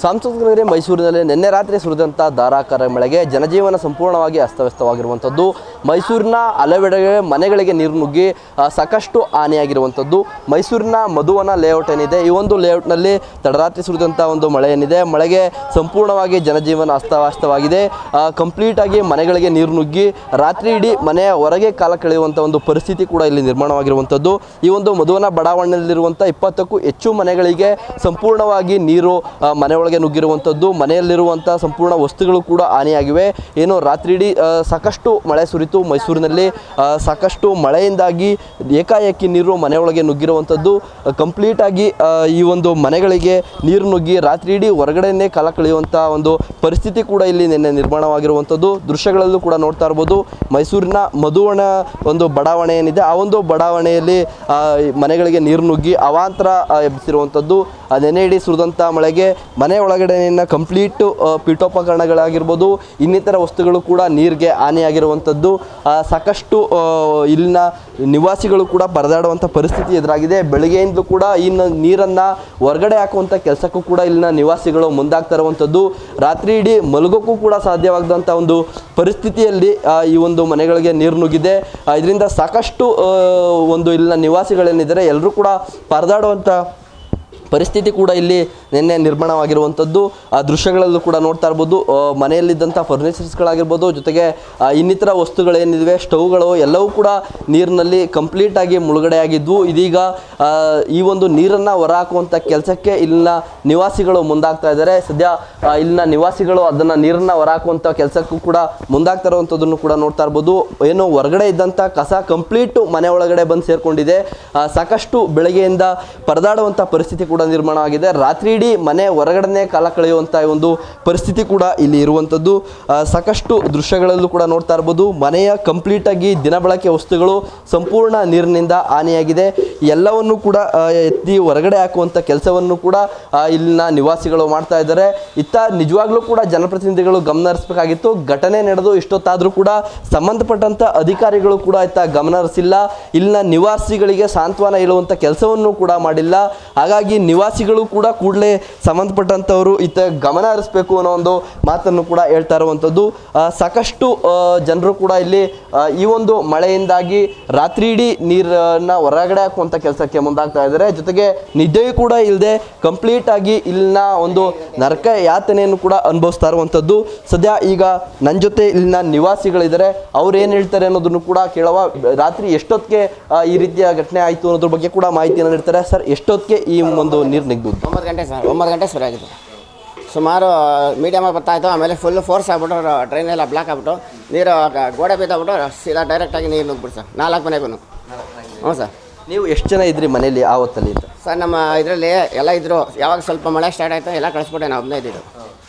ಸಾಂಸ್ಕೃತಿಕ ನಗರಿ ಮೈಸೂರಿನಲ್ಲಿ ನಿನ್ನೆ ರಾತ್ರಿ ಸುರಿದಂಥ ಧಾರಾಕಾರ ಮಳೆಗೆ ಜನಜೀವನ ಸಂಪೂರ್ಣವಾಗಿ ಅಸ್ತವ್ಯಸ್ತವಾಗಿರುವಂಥದ್ದು ಮೈಸೂರಿನ ಹಲವೆಡೆಗೆ ಮನೆಗಳಿಗೆ ನೀರು ನುಗ್ಗಿ ಆ, ಸಾಕಷ್ಟು ಹಾನಿಯಾಗಿರುವಂಥದ್ದು ಮೈಸೂರಿನ ಮಧುವನ ಲೇಔಟ್ ಏನಿದೆ ಈ ಒಂದು ಲೇಔಟ್ನಲ್ಲಿ ತಡರಾತ್ರಿ ಸುರಿದಂಥ ಒಂದು ಮಳೆ ಏನಿದೆ ಮಳೆಗೆ ಸಂಪೂರ್ಣವಾಗಿ ಜನಜೀವನ ಅಸ್ತವ್ಯಸ್ತವಾಗಿದೆ ಕಂಪ್ಲೀಟಾಗಿ ಮನೆಗಳಿಗೆ ನೀರು ನುಗ್ಗಿ ರಾತ್ರಿ ಇಡೀ ಮನೆಯ ಹೊರಗೆ ಕಾಲ ಕಳೆಯುವಂಥ ಒಂದು ಪರಿಸ್ಥಿತಿ ಕೂಡ ಇಲ್ಲಿ ನಿರ್ಮಾಣವಾಗಿರುವಂಥದ್ದು ಈ ಒಂದು ಮಧುವನ ಬಡಾವಣೆಯಲ್ಲಿರುವಂಥ ಇಪ್ಪತ್ತಕ್ಕೂ ಹೆಚ್ಚು ಮನೆಗಳಿಗೆ ಸಂಪೂರ್ಣವಾಗಿ ನೀರು ಆ, ಮನೆಯೊಳಗೆ ನುಗ್ಗಿರುವಂಥದ್ದು ಮನೆಯಲ್ಲಿರುವಂಥ ಸಂಪೂರ್ಣ ವಸ್ತುಗಳು ಕೂಡ ಹಾನಿಯಾಗಿವೆ ಏನು ರಾತ್ರಿ ಇಡೀ ಆ, ಸಾಕಷ್ಟು ಮಳೆ ಸುರಿತು ಮೈಸೂರಿನಲ್ಲಿ ಆ, ಸಾಕಷ್ಟು ಮಳೆಯಿಂದಾಗಿ ಏಕಾಏಕಿ ನೀರು ಮನೆಯೊಳಗೆ ನುಗ್ಗಿರುವಂಥದ್ದು ಕಂಪ್ಲೀಟಾಗಿ ಈ ಒಂದು ಮನೆಗಳಿಗೆ ನೀರು ನುಗ್ಗಿ ರಾತ್ರಿ ಇಡೀ ಹೊರಗಡೆನೇ ಕಾಲ ಕಳೆಯುವಂಥ ಒಂದು ಪರಿಸ್ಥಿತಿ ಕೂಡ ಇಲ್ಲಿ ನಿನ್ನೆ ನಿರ್ಮಾಣವಾಗಿರುವಂಥದ್ದು ದೃಶ್ಯಗಳಲ್ಲೂ ಕೂಡ ನೋಡ್ತಾ ಇರ್ಬೋದು ಮೈಸೂರಿನ ಮಧುವಣ ಒಂದು ಬಡಾವಣೆ ಏನಿದೆ ಆ ಒಂದು ಬಡಾವಣೆಯಲ್ಲಿ ಆ, ಈ ಮನೆಗಳಿಗೆ ನೀರು ನುಗ್ಗಿ ಅವಾಂತರ ಆ, ಎಬ್ಬಿಸಿರುವಂಥದ್ದು ಆ ನೆನೆ ಇಡೀ ಸುರಿದಂಥ ಮಳೆಗೆ ಮನೆ ಒಳಗಡೆನ ಕಂಪ್ಲೀಟು ಪೀಠೋಪಕರಣಗಳಾಗಿರ್ಬೋದು ಇನ್ನಿತರ ವಸ್ತುಗಳು ಕೂಡ ನೀರಿಗೆ ಹಾನಿಯಾಗಿರುವಂಥದ್ದು ಆ, ಸಾಕಷ್ಟು ಆ, ಇಲ್ಲಿನ ನಿವಾಸಿಗಳು ಕೂಡ ಪರದಾಡುವಂಥ ಪರಿಸ್ಥಿತಿ ಎದುರಾಗಿದೆ ಬೆಳಗ್ಗೆಯಿಂದಲೂ ಕೂಡ ಇನ್ನು ನೀರನ್ನು ಹೊರಗಡೆ ಹಾಕುವಂಥ ಕೆಲಸಕ್ಕೂ ಕೂಡ ಇಲ್ಲಿನ ನಿವಾಸಿಗಳು ಮುಂದಾಗ್ತಾ ಇರುವಂಥದ್ದು ರಾತ್ರಿ ಇಡೀ ಮಲಗೋಕ್ಕೂ ಕೂಡ ಸಾಧ್ಯವಾಗದಂಥ ಒಂದು ಪರಿಸ್ಥಿತಿಯಲ್ಲಿ ಆ, ಈ ಒಂದು ಮನೆಗಳಿಗೆ ನೀರು ನುಗ್ಗಿದೆ ಇದರಿಂದ ಸಾಕಷ್ಟು ಆ, ಒಂದು ಇಲ್ಲಿನ ನಿವಾಸಿಗಳೇನಿದ್ದಾರೆ ಎಲ್ಲರೂ ಕೂಡ ಪರದಾಡುವಂಥ ಪರಿಸ್ಥಿತಿ ಕೂಡ ಇಲ್ಲಿ ನಿನ್ನೆ ನಿರ್ಮಾಣವಾಗಿರುವಂಥದ್ದು ಆ ದೃಶ್ಯಗಳಲ್ಲೂ ಕೂಡ ನೋಡ್ತಾ ಇರ್ಬೋದು ಆ, ಮನೆಯಲ್ಲಿದ್ದಂಥ ಫರ್ನಿಚರ್ಸ್ಗಳಾಗಿರ್ಬೋದು ಜೊತೆಗೆ ಆ, ಇನ್ನಿತರ ವಸ್ತುಗಳೇನಿವೆ ಸ್ಟವ್ಗಳು ಎಲ್ಲವೂ ಕೂಡ ನೀರಿನಲ್ಲಿ ಕಂಪ್ಲೀಟಾಗಿ ಮುಳುಗಡೆಯಾಗಿದ್ವು ಇದೀಗ ಆ, ಈ ಒಂದು ನೀರನ್ನು ಹೊರಹಾಕುವಂಥ ಕೆಲಸಕ್ಕೆ ಇಲ್ಲಿನ ನಿವಾಸಿಗಳು ಮುಂದಾಗ್ತಾ ಇದ್ದಾರೆ ಸದ್ಯ ಆ, ಇಲ್ಲಿನ ನಿವಾಸಿಗಳು ಅದನ್ನು ನೀರನ್ನು ಹೊರಹಾಕುವಂಥ ಕೆಲಸಕ್ಕೂ ಕೂಡ ಮುಂದಾಗ್ತಾ ಇರುವಂಥದ್ದನ್ನು ಕೂಡ ನೋಡ್ತಾ ಇರ್ಬೋದು ಏನು ಹೊರಗಡೆ ಇದ್ದಂಥ ಕಸ ಕಂಪ್ಲೀಟು ಮನೆ ಒಳಗಡೆ ಬಂದು ಸೇರಿಕೊಂಡಿದೆ ಸಾಕಷ್ಟು ಬೆಳಗ್ಗೆಯಿಂದ ಪರದಾಡುವಂಥ ಪರಿಸ್ಥಿತಿ ಕೂಡ ನಿರ್ಮಾಣ ಆಗಿದೆ ರಾತ್ರಿ ಇಡೀ ಮನೆ ಹೊರಗಡೆನೆ ಕಾಲ ಕಳೆಯುವಂಥ ಒಂದು ಪರಿಸ್ಥಿತಿ ಕೂಡ ಇಲ್ಲಿ ಇರುವಂಥದ್ದು ಆ, ಸಾಕಷ್ಟು ದೃಶ್ಯಗಳಲ್ಲೂ ಕೂಡ ನೋಡ್ತಾ ಇರ್ಬೋದು ಮನೆಯ ಕಂಪ್ಲೀಟಾಗಿ ದಿನಬಳಕೆ ವಸ್ತುಗಳು ಸಂಪೂರ್ಣ ನೀರಿನಿಂದ ಹಾನಿಯಾಗಿದೆ ಎಲ್ಲವನ್ನು ಕೂಡ ಆ, ಎತ್ತಿ ಹೊರಗಡೆ ಹಾಕುವಂಥ ಕೆಲಸವನ್ನು ಕೂಡ ಆ, ಇಲ್ಲಿನ ನಿವಾಸಿಗಳು ಮಾಡ್ತಾ ಇದ್ದಾರೆ ಇತ್ತ ನಿಜವಾಗ್ಲೂ ಕೂಡ ಜನಪ್ರತಿನಿಧಿಗಳು ಗಮನ ಹರಿಸಬೇಕಾಗಿತ್ತು ಘಟನೆ ನಡೆದು ಇಷ್ಟೊತ್ತಾದರೂ ಕೂಡ ಸಂಬಂಧಪಟ್ಟಂಥ ಅಧಿಕಾರಿಗಳು ಕೂಡ ಇತ್ತ ಗಮನ ಹರಿಸಿಲ್ಲ ಇಲ್ಲಿನ ನಿವಾಸಿಗಳಿಗೆ ಸಾಂತ್ವನ ಹೇಳುವಂಥ ಕೆಲಸವನ್ನು ಕೂಡ ಮಾಡಿಲ್ಲ ಹಾಗಾಗಿ ನಿವಾಸಿಗಳು ಕೂಡ ಕೂಡಲೇ ಸಂಬಂಧಪಟ್ಟಂಥವರು ಇತ್ತ ಗಮನ ಹರಿಸಬೇಕು ಅನ್ನೋ ಒಂದು ಮಾತನ್ನು ಕೂಡ ಹೇಳ್ತಾ ಇರುವಂಥದ್ದು ಆ, ಸಾಕಷ್ಟು ಜನರು ಕೂಡ ಇಲ್ಲಿ ಆ, ಈ ಒಂದು ಮಳೆಯಿಂದಾಗಿ ರಾತ್ರಿ ಇಡೀ ನೀರನ್ನು ಹೊರಗಡೆ ಹಾಕುವಂಥ ಕೆಲಸಕ್ಕೆ ಮುಂದಾಗ್ತಾ ಇದ್ದಾರೆ ಜೊತೆಗೆ ನಿದ್ದೆಯೂ ಕೂಡ ಇಲ್ಲದೆ ಕಂಪ್ಲೀಟ್ ಆಗಿ ಇಲ್ಲಿನ ಒಂದು ನರಕ ಯಾತನೆಯನ್ನು ಕೂಡ ಅನುಭವಿಸ್ತಾ ಇರುವಂಥದ್ದು ಸದ್ಯ ಈಗ ನನ್ನ ಜೊತೆ ಇಲ್ಲಿನ ನಿವಾಸಿಗಳಿದ್ದಾರೆ ಅವ್ರು ಏನು ಹೇಳ್ತಾರೆ ಅನ್ನೋದನ್ನು ಕೂಡ ಕೇಳುವ ರಾತ್ರಿ ಎಷ್ಟೊತ್ತಿಗೆ ಆ, ಈ ರೀತಿಯ ಘಟನೆ ಆಯಿತು ಅನ್ನೋದ್ರ ಬಗ್ಗೆ ಕೂಡ ಮಾಹಿತಿಯನ್ನು ನೀಡ್ತಾರೆ ಸರ್ ಎಷ್ಟೊತ್ತಿಗೆ ಈ ಒಂದು ನೀರು ನಿಗ್ದು ಒಂಬತ್ತು ಗಂಟೆ ಸರ್ ಒಂಬತ್ತು ಗಂಟೆ ಶುರು ಆಗಿತ್ತು ಸುಮಾರು ಮೀಡಿಯಮಾಗಿ ಬರ್ತಾಯಿತ್ತು ಆಮೇಲೆ ಫುಲ್ ಫೋರ್ಸ್ ಆಗ್ಬಿಟ್ಟು ಟ್ರೈನ್ ಎಲ್ಲ ಬ್ಲಾಕ್ ಆಗ್ಬಿಟ್ಟು ನೀರು ಗ- ಗೋಡೆ ಬಿದ್ದೋಗ್ಬಿಟ್ಟು ಸೀದಾ ಡೈರೆಕ್ಟಾಗಿ ನೀರು ನುಗ್ಬಿಟ್ಟು ಸರ್ ನಾಲ್ಕು ಮನೆಗೂ ಹ್ಞೂ ಸರ್ ನೀವು ಎಷ್ಟು ಜನ ಇದ್ರಿ ಮನೇಲಿ ಆ ಹೊತ್ತಲ್ಲಿ ಅಂತ ಸರ್ ನಮ್ಮ ಇದರಲ್ಲಿ ಎಲ್ಲ ಇದ್ದರು ಯಾವಾಗ ಸ್ವಲ್ಪ ಮಳೆ ಸ್ಟಾರ್ಟ್ ಆಯಿತು ಎಲ್ಲ ಕಳಿಸ್ಬಿಟ್ಟೆ ನಾವು ಒಬ್ಬನೇ ಇದ್ದಿದ್ದು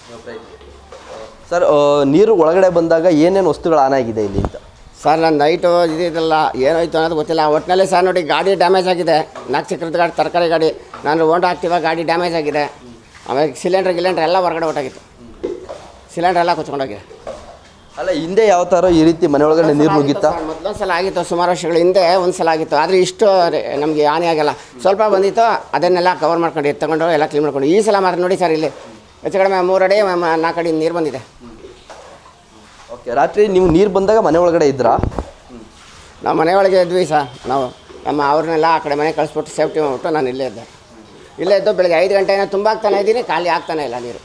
ಸರ್ ಆ, ನೀರು ಒಳಗಡೆ ಬಂದಾಗ ಏನೇನು ವಸ್ತುಗಳು ಹಾನಾಗಿದೆ ಇಲ್ಲಿ ಅಂತ ಸರ್ ನನ್ನ ನೈಟು ಇದಿದೆಲ್ಲ ಏನಾಯ್ತು ಅನ್ನೋದು ಗೊತ್ತಿಲ್ಲ ಒಟ್ಟಿನಲ್ಲಿ ಸರ್ ನೋಡಿ ಗಾಡಿ ಡ್ಯಾಮೇಜ್ ಆಗಿದೆ ನಾಲ್ಕು ಚಕ್ರದ ಗಾಡಿ ತರಕಾರಿ ಗಾಡಿ ನಾನು ಹೋಂಡಾ ಆಕ್ಟಿವಾ ಗಾಡಿ ಡ್ಯಾಮೇಜ್ ಆಗಿದೆ ಆಮೇಲೆ ಸಿಲಿಂಡ್ರ್ ಗಿಲಿಂಡ್ರ್ ಎಲ್ಲ ಹೊರಗಡೆ ಹೊಟ್ಟಾಗಿತ್ತು ಸಿಲಿಂಡ್ರ್ ಎಲ್ಲ ಕುಚ್ಕೊಂಡೋಗಿದೆ ಅಲ್ಲ ಹಿಂದೆ ಯಾವ ಥರ ಈ ರೀತಿ ಮನೆ ಒಳಗಡೆ ನೀರು ನುಗ್ಗಿತ್ತಾ ಮೊದಲೊಂದು ಸಲ ಆಗಿತ್ತು ಸುಮಾರು ವರ್ಷಗಳ ಹಿಂದೆ ಒಂದು ಸಲ ಆಗಿತ್ತು ಆದರೆ ಇಷ್ಟು ನಮಗೆ ಹಾನಿ ಆಗಲ್ಲ ಸ್ವಲ್ಪ ಬಂದಿತ್ತು ಅದನ್ನೆಲ್ಲ ಕವರ್ ಮಾಡ್ಕೊಂಡು ಎತ್ಕೊಂಡು ಎಲ್ಲ ಕ್ಲೀನ್ ಮಾಡ್ಕೊಂಡು ಈ ಸಲ ಮಾತ್ರ ನೋಡಿ ಸರ್ ಇಲ್ಲಿ ಹೆಚ್ಚು ಕಡಿಮೆ ಮೂರು ಅಡಿ ಮ- ಮ- ನಾಲ್ಕು ಅಡಿ ನೀರು ಬಂದಿದೆ ಓಕೆ ರಾತ್ರಿ ನೀವು ನೀರು ಬಂದಾಗ ಮನೆ ಒಳಗಡೆ ಇದ್ರಾ ನಾವು ಮನೆಯೊಳಗೆ ಇದ್ವಿ ಸರ್ ನಾವು ನಮ್ಮ ಅವ್ರನ್ನೆಲ್ಲ ಆ ಕಡೆ ಮನೆ ಕಳಿಸ್ಬಿಟ್ಟು ಸೇಫ್ಟಿ ಮಾಡ್ಬಿಟ್ಟು ನಾನು ಇಲ್ಲೇ ಇದ್ದೆ ಇಲ್ಲೇ ಇದ್ದು ಬೆಳಗ್ಗೆ ಐದು ಗಂಟೆನ ತುಂಬಾಕ್ತಾನೆ ಇದ್ದೀನಿ ಖಾಲಿ ಆಗ್ತಾನೆ ಇಲ್ಲ ನೀರು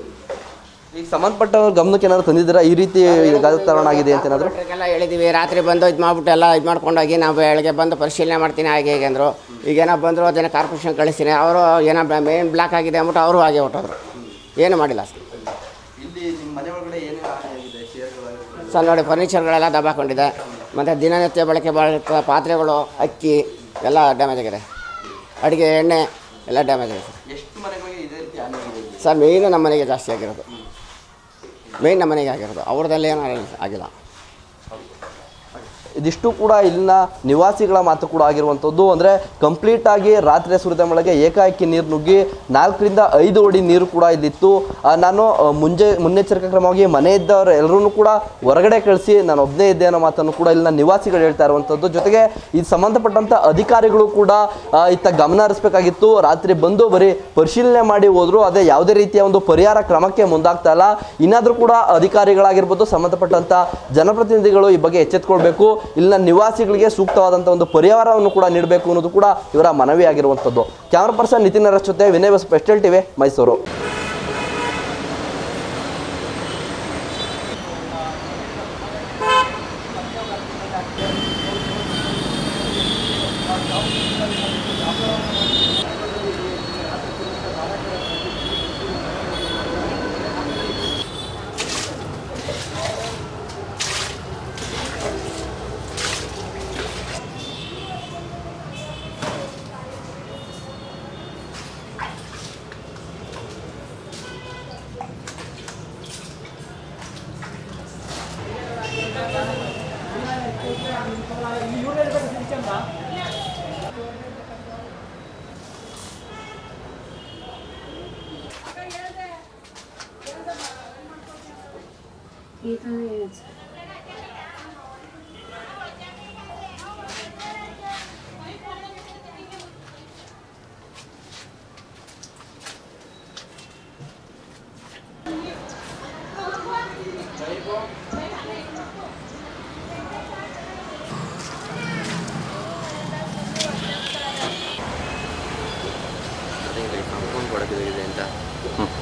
ಈಗ ಸಂಬಂಧಪಟ್ಟವ್ರ ಗಮನಕ್ಕೆ ಏನಾದ್ರು ತಂದಿದ್ದೀರಾ ಈ ರೀತಿ ವಾತಾವರಣ ಆಗಿದೆ ಅಂತ ಏನಾದ್ರು ಎಲ್ಲ ಹೇಳಿದ್ದೀವಿ ರಾತ್ರಿ ಬಂದು ಇದು ಮಾಡ್ಬಿಟ್ಟು ಎಲ್ಲ ಇದು ಮಾಡ್ಕೊಂಡೋಗಿ ನಾವು ಬೆಳಗ್ಗೆ ಬಂದು ಪರಿಶೀಲನೆ ಮಾಡ್ತೀನಿ ಹಾಗೆ ಹೇಗೆ ಅಂದರು ಈಗೇನೋ ಬಂದರು ಅದೇನೋ ಕಾರ್ಪೊರೇಷನ್ ಕಳಿಸ್ತೀನಿ ಅವರು ಏನೋ ಮೇನ್ ಬ್ಲಾಕ್ ಆಗಿದೆ ಅಂದ್ಬಿಟ್ಟು ಅವರು ಹಾಗೆ ಹೊಟ್ಟೋದ್ರು ಏನು ಮಾಡಿಲ್ಲ ಸರ್ ಇಲ್ಲಿ ನಿಮ್ಮ ಮನೆ ಒಳಗಡೆ ಏನೇನು ಆಗಿದೆ ಸರ್ ನೋಡಿ ಫರ್ನಿಚರ್ಗಳೆಲ್ಲ ದಬ್ಬಾಕೊಂಡಿದೆ ಮತ್ತು ದಿನನಿತ್ಯ ಬಳಕೆ ಬಳಕೆ ಪಾತ್ರೆಗಳು ಅಕ್ಕಿ ಎಲ್ಲ ಡ್ಯಾಮೇಜ್ ಆಗಿದೆ ಅಡುಗೆ ಎಣ್ಣೆ ಎಲ್ಲ ಡ್ಯಾಮೇಜ್ ಆಗಿದೆ ಸರ್ ಎಷ್ಟು ಮನೆಗಳಿಗೆ ಇದೇ ರೀತಿ ಹಾನಿ ಆಗಿದೆ ಇಲ್ಲಿ? ಸರ್ ಮೇಯ್ನು ನಮ್ಮ ಮನೆಗೆ ಜಾಸ್ತಿ ಆಗಿರೋದು ಮೇಯ್ನ್ ನಮ್ಮ ಮನೆಗೆ ಆಗಿರೋದು ಅವ್ರದ್ದಲ್ಲಿ ಏನೂ ಆಗಿಲ್ಲ ಇದಿಷ್ಟು ಕೂಡ ಇಲ್ಲಿನ ನಿವಾಸಿಗಳ ಮಾತು ಕೂಡ ಆಗಿರುವಂಥದ್ದು ಅಂದರೆ ಕಂಪ್ಲೀಟ್ ಆಗಿ ರಾತ್ರಿ ಸುರಿದ ಮಳೆಗೆ ಏಕಾಏಕಿ ನೀರು ನುಗ್ಗಿ ನಾಲ್ಕರಿಂದ ಐದು ಅಡಿ ನೀರು ಕೂಡ ಇಲ್ಲಿತ್ತು ಆ, ನಾನು ಆ, ಮುಂಜೆ ಮುನ್ನೆಚ್ಚರಿಕಾ ಕ್ರಮವಾಗಿ ಮನೆ ಇದ್ದವರು ಎಲ್ಲರೂ ಕೂಡ ಹೊರಗಡೆ ಕಳಿಸಿ ನಾನು ಒಬ್ಬನೇ ಇದ್ದೆ ಅನ್ನೋ ಮಾತನ್ನು ಕೂಡ ಇಲ್ಲಿನ ನಿವಾಸಿಗಳು ಹೇಳ್ತಾ ಇರುವಂಥದ್ದು ಜೊತೆಗೆ ಇದು ಸಂಬಂಧಪಟ್ಟಂಥ ಅಧಿಕಾರಿಗಳು ಕೂಡ ಆ, ಇತ್ತ ಗಮನ ಹರಿಸಬೇಕಾಗಿತ್ತು ರಾತ್ರಿ ಬಂದು ಬರೀ ಪರಿಶೀಲನೆ ಮಾಡಿ ಹೋದ್ರು ಅದೇ ಯಾವುದೇ ರೀತಿಯ ಒಂದು ಪರಿಹಾರ ಕ್ರಮಕ್ಕೆ ಮುಂದಾಗ್ತಾ ಇಲ್ಲ ಇನ್ನಾದರೂ ಕೂಡ ಅಧಿಕಾರಿಗಳಾಗಿರ್ಬೋದು ಸಂಬಂಧಪಟ್ಟಂಥ ಜನಪ್ರತಿನಿಧಿಗಳು ಈ ಬಗ್ಗೆ ಎಚ್ಚೆತ್ಕೊಳ್ಬೇಕು ಇಲ್ಲಿನ ನಿವಾಸಿಗಳಿಗೆ ಸೂಕ್ತವಾದಂಥ ಒಂದು ಪರಿಹಾರವನ್ನು ಕೂಡ ನೀಡಬೇಕು ಅನ್ನೋದು ಕೂಡ ಇವರ ಮನವಿ ಆಗಿರುವಂಥದ್ದು ಕ್ಯಾಮರಾ ಪರ್ಸನ್ ನಿತಿನ್ ನರಸ್ ಜೊತೆ ವಿನಯ್ ಬಸ್ ಸ್ಪೆಷಲ್ ಟಿವಿ ಮೈಸೂರು ಈ ಥರ ಹೇಳೋದು ಸರ್ ಅಂತ